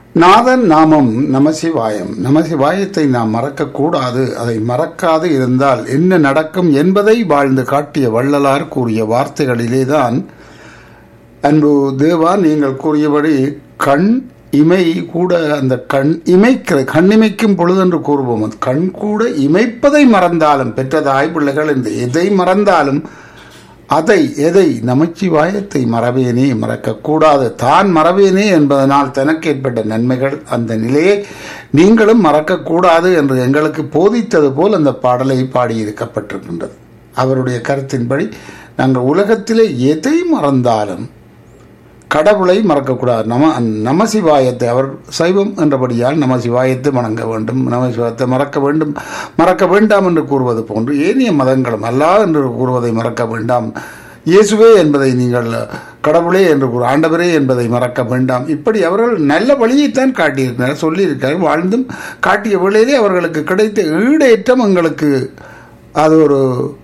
நாதன் நாமம் நமசிவாயம் நமசிவாயத்தை நாம் மறக்கக்கூடாது அதை மறக்காது இருந்தால் என்ன நடக்கும் என்பதை வாழ்ந்து காட்டிய வள்ளலார் கூறிய வார்த்தைகளிலேதான் அன்பு தேவா நீங்கள் கூறியபடி கண் இமை கூட அந்த கண் இமைக்கிற கண் இமைக்கும் பொழுதென்று கூறுவோம் அந்த கண் கூட இமைப்பதை மறந்தாலும் பெற்றதாய் பிள்ளைகள் என்று எதை மறந்தாலும் அதை எதை நமச்சிவாயத்தை மறவேனே மறக்கக்கூடாது தான் மறவேனே என்பதனால் தனக்கு ஏற்பட்ட நன்மைகள் அந்த நிலையை நீங்களும் மறக்கக்கூடாது என்று எங்களுக்கு போதித்தது போல் அந்த பாடலை பாடியிருக்கப்பட்டிருக்கின்றது அவருடைய கருத்தின்படி நாங்கள் உலகத்திலே எதை மறந்தாலும் கடவுளை மறக்கக்கூடாது நம நமசிவாயத்தை அவர் சைவம் என்றபடியால் நமசிவாயத்தை வணங்க வேண்டும் நமசிவாயத்தை மறக்க வேண்டும் மறக்க வேண்டாம் என்று கூறுவது போன்று ஏனைய மதங்களும் அல்லா என்று கூறுவதை மறக்க வேண்டாம் இயேசுவே என்பதை நீங்கள் கடவுளே என்று கூறு ஆண்டவரே என்பதை மறக்க வேண்டாம் இப்படி அவர்கள் நல்ல வழியைத்தான் காட்டியிருக்கிறார் சொல்லியிருக்கார் வாழ்ந்தும் காட்டிய வேளையிலே அவர்களுக்கு கிடைத்த ஈடேற்றம் எங்களுக்கு அது ஒரு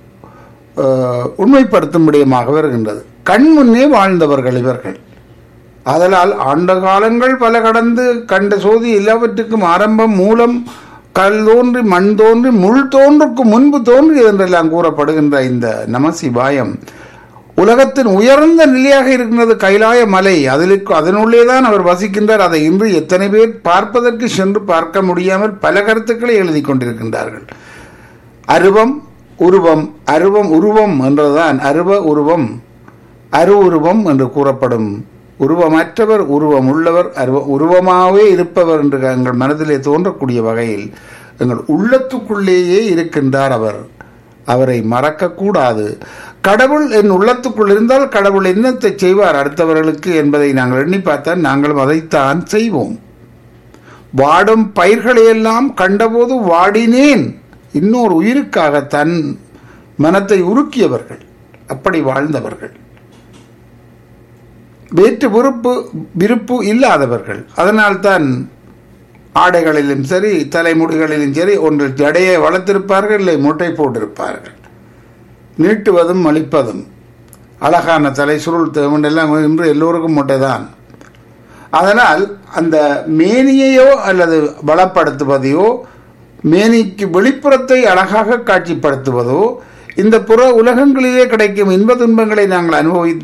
உண்மைப்படுத்தும் விடயமாக வருகின்றது கண் முன்னே வாழ்ந்தவர்கள் இவர்கள் அதனால் ஆண்ட காலங்கள் பல கடந்து கண்ட சோதி எல்லாவற்றுக்கும் ஆரம்பம் மூலம் கல் தோன்றி மண் தோன்றி முள் தோன்றுக்கு முன்பு தோன்றி என்றெல்லாம் கூறப்படுகின்ற இந்த நமசிவாயம் உலகத்தின் உயர்ந்த நிலையாக இருக்கின்றது கைலாய மலை அதில் அதனுள்ளே தான் அவர் வசிக்கின்றார் அதை இன்று எத்தனை பேர் பார்ப்பதற்கு சென்று பார்க்க முடியாமல் பல கருத்துக்களை எழுதி கொண்டிருக்கின்றார்கள் அருவம் உருவம் அருவம் உருவம் என்றுதான் அருவ உருவம் அரு உருவம் என்று கூறப்படும் உருவமற்றவர் உருவம் உள்ளவர் அருவ உருவமாகவே இருப்பவர் என்று எங்கள் மனதிலே தோன்றக்கூடிய வகையில் எங்கள் உள்ளத்துக்குள்ளேயே இருக்கின்றார் அவர் அவரை மறக்கக்கூடாது கடவுள் என் உள்ளத்துக்குள் இருந்தால் கடவுள் என்னத்தை செய்வார் அடுத்தவர்களுக்கு என்பதை நாங்கள் எண்ணி பார்த்தால் நாங்களும் அதைத்தான் செய்வோம் வாடும் பயிர்களையெல்லாம் கண்டபோது வாடினேன் இன்னொரு உயிருக்காக தன் மனத்தை உருக்கியவர்கள் அப்படி வாழ்ந்தவர்கள் வேற்று விருப்பு விருப்பு இல்லாதவர்கள் அதனால்தான் ஆடைகளிலும் சரி தலைமுடிகளிலும் சரி ஒன்று ஜடையை வளர்த்திருப்பார்கள் இல்லை மூட்டை போட்டிருப்பார்கள் நீட்டுவதும் அளிப்பதும் அழகான தலை சுருள் எல்லாம் இன்று எல்லோருக்கும் மூட்டை தான் அதனால் அந்த மேனியையோ அல்லது பலப்படுத்துவதையோ மேனிக்கு வெளிப்புறத்தை அழகாக காட்சிப்படுத்துவதோ இந்த புற உலகங்களிலே கிடைக்கும் இன்ப துன்பங்களை நாங்கள் அனுபவி